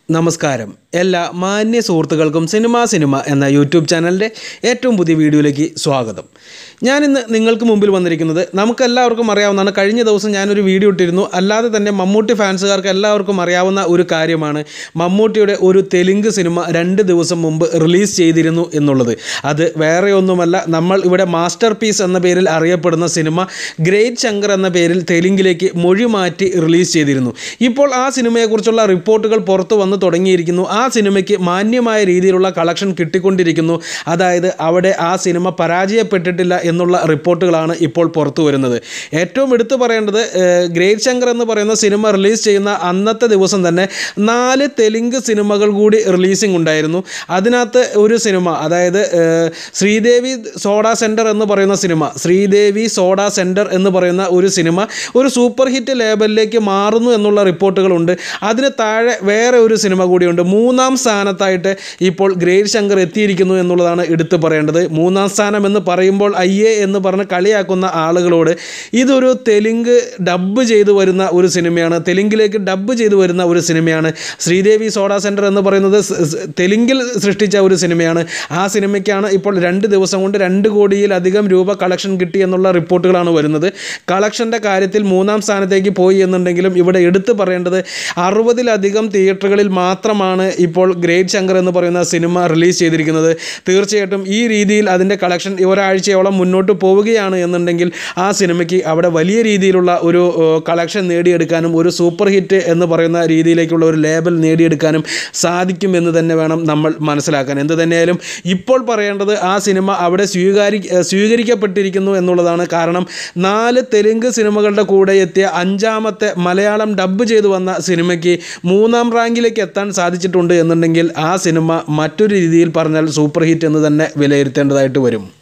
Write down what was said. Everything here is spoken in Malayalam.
നമസ്കാരം എല്ലാ മാന്യ സുഹൃത്തുക്കൾക്കും സിനിമ സിനിമ എന്ന യൂട്യൂബ് ചാനലിൻ്റെ ഏറ്റവും പുതിയ വീഡിയോയിലേക്ക് സ്വാഗതം ഞാനിന്ന് നിങ്ങൾക്ക് മുമ്പിൽ വന്നിരിക്കുന്നത് നമുക്കെല്ലാവർക്കും അറിയാവുന്നതാണ് കഴിഞ്ഞ ദിവസം ഞാനൊരു വീഡിയോ ഇട്ടിരുന്നു അല്ലാതെ തന്നെ മമ്മൂട്ടി ഫാൻസുകാർക്ക് എല്ലാവർക്കും അറിയാവുന്ന ഒരു കാര്യമാണ് മമ്മൂട്ടിയുടെ ഒരു തെലുങ്ക് സിനിമ രണ്ട് ദിവസം മുമ്പ് റിലീസ് ചെയ്തിരുന്നു എന്നുള്ളത് അത് വേറെ ഒന്നുമല്ല നമ്മൾ ഇവിടെ മാസ്റ്റർ പീസ് എന്ന പേരിൽ അറിയപ്പെടുന്ന സിനിമ ഗ്രേറ്റ് ശങ്കർ എന്ന പേരിൽ തെലുങ്കിലേക്ക് മൊഴി മാറ്റി റിലീസ് ചെയ്തിരുന്നു ഇപ്പോൾ ആ സിനിമയെക്കുറിച്ചുള്ള റിപ്പോർട്ടുകൾ പുറത്തു വന്ന് തുടങ്ങിയിരിക്കുന്നു ആ സിനിമയ്ക്ക് മാന്യമായ രീതിയിലുള്ള കളക്ഷൻ കിട്ടിക്കൊണ്ടിരിക്കുന്നു അതായത് അവിടെ ആ സിനിമ പരാജയപ്പെട്ടിട്ടില്ല എന്നുള്ള റിപ്പോർട്ടുകളാണ് ഇപ്പോൾ പുറത്തു വരുന്നത് ഏറ്റവും എടുത്തു പറയേണ്ടത് ഏഹ്, ഗ്രേറ്റ് ശങ്കർ എന്ന് പറയുന്ന സിനിമ റിലീസ് ചെയ്യുന്ന അന്നത്തെ ദിവസം തന്നെ നാല് തെലുങ്ക് സിനിമകൾ കൂടി റിലീസിംഗ് ഉണ്ടായിരുന്നു അതിനകത്ത് ഒരു സിനിമ അതായത് ഏഹ്, ശ്രീദേവി സോഡ സെൻറ്റർ എന്ന് പറയുന്ന സിനിമ ശ്രീദേവി സോഡ സെൻറ്റർ എന്ന് പറയുന്ന ഒരു സിനിമ ഒരു സൂപ്പർ ഹിറ്റ് ലേബലിലേക്ക് മാറുന്നു എന്നുള്ള റിപ്പോർട്ടുകളുണ്ട് അതിന് താഴെ വേറെ ഒരു സിനിമ കൂടിയുണ്ട് മൂന്നാം സ്ഥാനത്തായിട്ട് ഇപ്പോൾ ഗ്രേറ്റ് ശങ്കർ എത്തിയിരിക്കുന്നു എന്നുള്ളതാണ് എടുത്തു പറയേണ്ടത് മൂന്നാം സ്ഥാനം എന്ന് പറയുമ്പോൾ അയ്യേ എന്ന് പറഞ്ഞ് കളിയാക്കുന്ന ആളുകളോട് ഇതൊരു തെലുങ്ക് ഡബ്ബ് ചെയ്തു വരുന്ന ഒരു സിനിമയാണ് തെലുങ്കിലേക്ക് ഡബ്ബ് ചെയ്തു വരുന്ന ഒരു സിനിമയാണ് ശ്രീദേവി സോഡ സെൻറ്റർ എന്ന് പറയുന്നത് സ് സ് തെലുങ്കിൽ സൃഷ്ടിച്ച ഒരു സിനിമയാണ് ആ സിനിമയ്ക്കാണ് ഇപ്പോൾ രണ്ട് ദിവസം കൊണ്ട് രണ്ട് കോടിയിലധികം രൂപ കളക്ഷൻ കിട്ടി എന്നുള്ള റിപ്പോർട്ടുകളാണ് വരുന്നത് കളക്ഷൻ്റെ കാര്യത്തിൽ മൂന്നാം സ്ഥാനത്തേക്ക് പോയി എന്നുണ്ടെങ്കിലും ഇവിടെ എടുത്തു പറയേണ്ടത് അറുപതിലധികം തിയേറ്ററുകളിൽ മാത്രമാണ് ഇപ്പോൾ ഗ്രേറ്റ് ശങ്കർ എന്ന് പറയുന്ന സിനിമ റിലീസ് ചെയ്തിരിക്കുന്നത് തീർച്ചയായിട്ടും ഈ രീതിയിൽ അതിൻ്റെ കളക്ഷൻ ഒരാഴ്ചയോളം മുന്നോട്ട് പോവുകയാണ് എന്നുണ്ടെങ്കിൽ ആ സിനിമയ്ക്ക് അവിടെ വലിയ രീതിയിലുള്ള ഒരു കളക്ഷൻ നേടിയെടുക്കാനും ഒരു സൂപ്പർ ഹിറ്റ് എന്ന് പറയുന്ന രീതിയിലേക്കുള്ള ഒരു ലേബൽ നേടിയെടുക്കാനും സാധിക്കും എന്ന് തന്നെ വേണം നമ്മൾ മനസ്സിലാക്കാൻ എന്ത് തന്നെയായാലും ഇപ്പോൾ പറയേണ്ടത് ആ സിനിമ അവിടെ സ്വീകാരി സ്വീകരിക്കപ്പെട്ടിരിക്കുന്നു എന്നുള്ളതാണ് കാരണം നാല് തെലുങ്ക് സിനിമകളുടെ കൂടെ എത്തിയ അഞ്ചാമത്തെ മലയാളം ഡബ്ബ് ചെയ്തു വന്ന സിനിമയ്ക്ക് മൂന്നാം റാങ്കിലേക്ക് എത്താൻ സാധിച്ചിട്ടുണ്ട് എന്നുണ്ടെങ്കിൽ ആ സിനിമ മറ്റൊരു രീതിയിൽ പറഞ്ഞാൽ സൂപ്പർ ഹിറ്റ് എന്ന് തന്നെ വിലയിരുത്തേണ്ടതായിട്ട് വരും